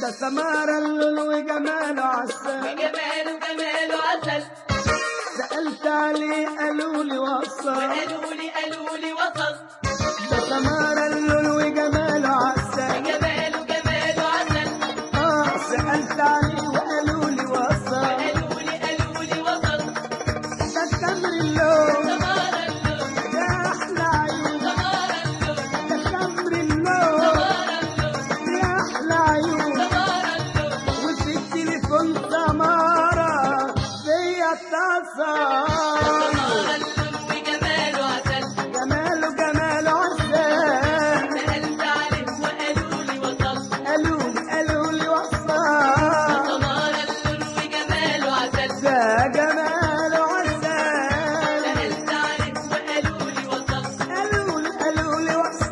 ده سمار اللؤلؤ جماله عسل جماله جماله عسل سألت عليه قالوا لي وصل قالوا لي قالوا لي وصل ده سمار اللؤلؤ جماله عسل جماله جماله عسل اه سألت عليه وقالوا لي وصل قالوا لي قالوا لي وصل ده تمر اللون سمار اللون ده أحلى عيون سمار اللون ده تمر اللون سمار اللون ده أحلى عيون سمار اللون وفي التليفون سمارة فيا اتصل سمار اللون وجماله عسل جماله جماله عسل سألت عليه وقالوا لي وصل قالوا لي قالوا لي وصل سمار اللون وجماله عسل ده جماله عسل سألت عليه وقالوا لي وصل قالوا لي قالوا لي وصل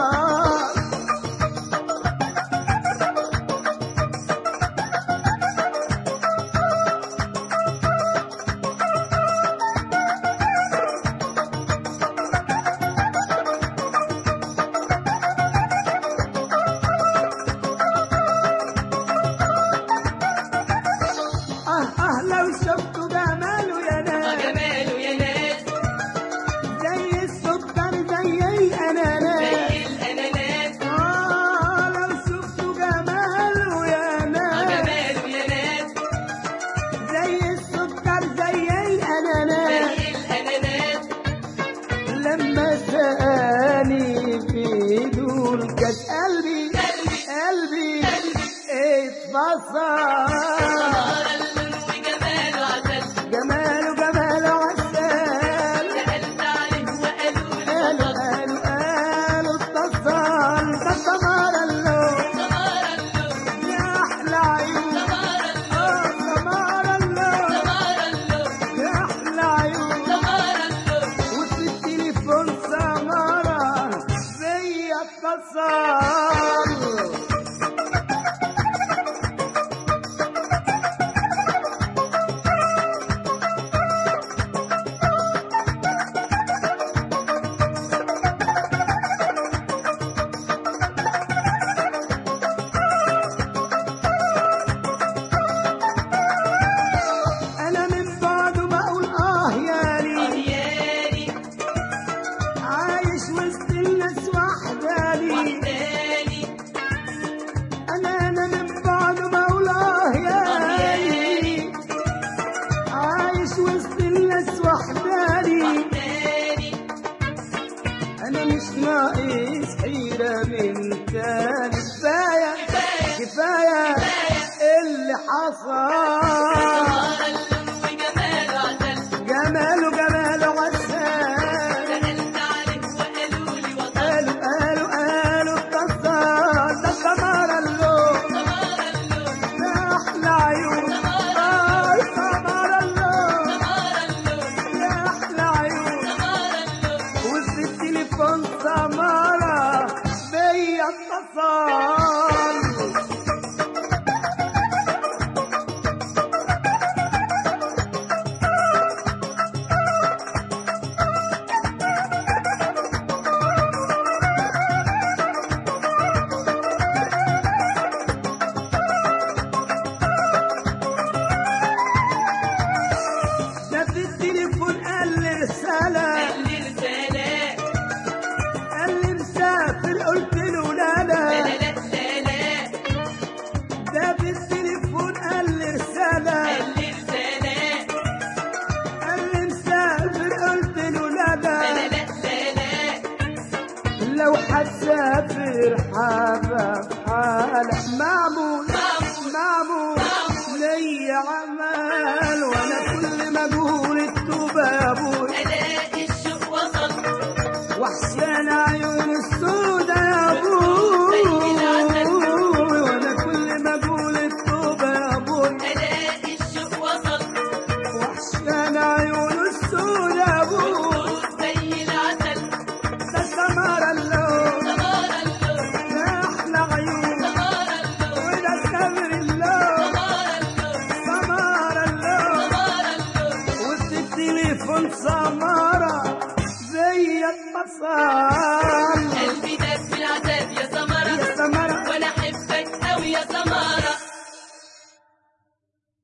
اه اه لو شفتوا جماله يا ناس جماله يا ناس زي السكر زي الاناناس زي الأناناس آه لو شفتوا جماله يا ناس جماله يا ناس زي السكر زي الأناناس زي الأناناس لما سأني في دول كانت قلبي قلبي اتفصل سمار اللون وجماله عسل جماله جماله عسل سألت عليه وقالوا لي قالوا وصل قالوا قالوا اتصل ده سمر اللون سمار اللون يا أحلى عيون سمار اللون آه سمر اللون سمار اللون يا أحلى عيون سمار اللون وفي التليفون سمرة فيا اتصل أنا من بعده بقول آه يا لي أهيالي عايش وسط الناس وحداني وحداني أنا أنا من بعده بقول آه يا لي عايش وسط الناس وحداني وحداني أنا مش ناقص حيرة من تاني كفاية كفاية اللي حصل سمار اللون وجماله عسل جماله جماله عسل سألت عليه وقالوا لي وصل قالوا قالوا قالوا اتصل ده سمر اللون سمار اللون ده أحلى عيون آه سمر اللون سمار اللون ده أحلى عيون سمار اللون وفي التليفون سمارة بيا اتصل ده في التليفون قال لي رسالة قال لي رسالة قال لي مسافر قلت له لا لا لا لا لا لا ده في التليفون قال لي رسالة قال لي رسالة قال لي مسافر قلت له لا لا لا لا لا لا لو هتسافر حابة حالك معمول معمول ليا عمال وانا كل ما اقول التوبة يا ابوي ألاقي الشوق وصل وحشان عيون السودا يا ابوي وانا كل ما اقول التوبة يا ابوي ألاقي الشوق وصل وحشان عيون السودا يا ابوي زي العسل ده سمر اللون سمار اللون ده احلى عيون سمار اللون وده سمر اللون سمار اللون سمر اللون سمار اللون وفي التليفون سمارة زي المسار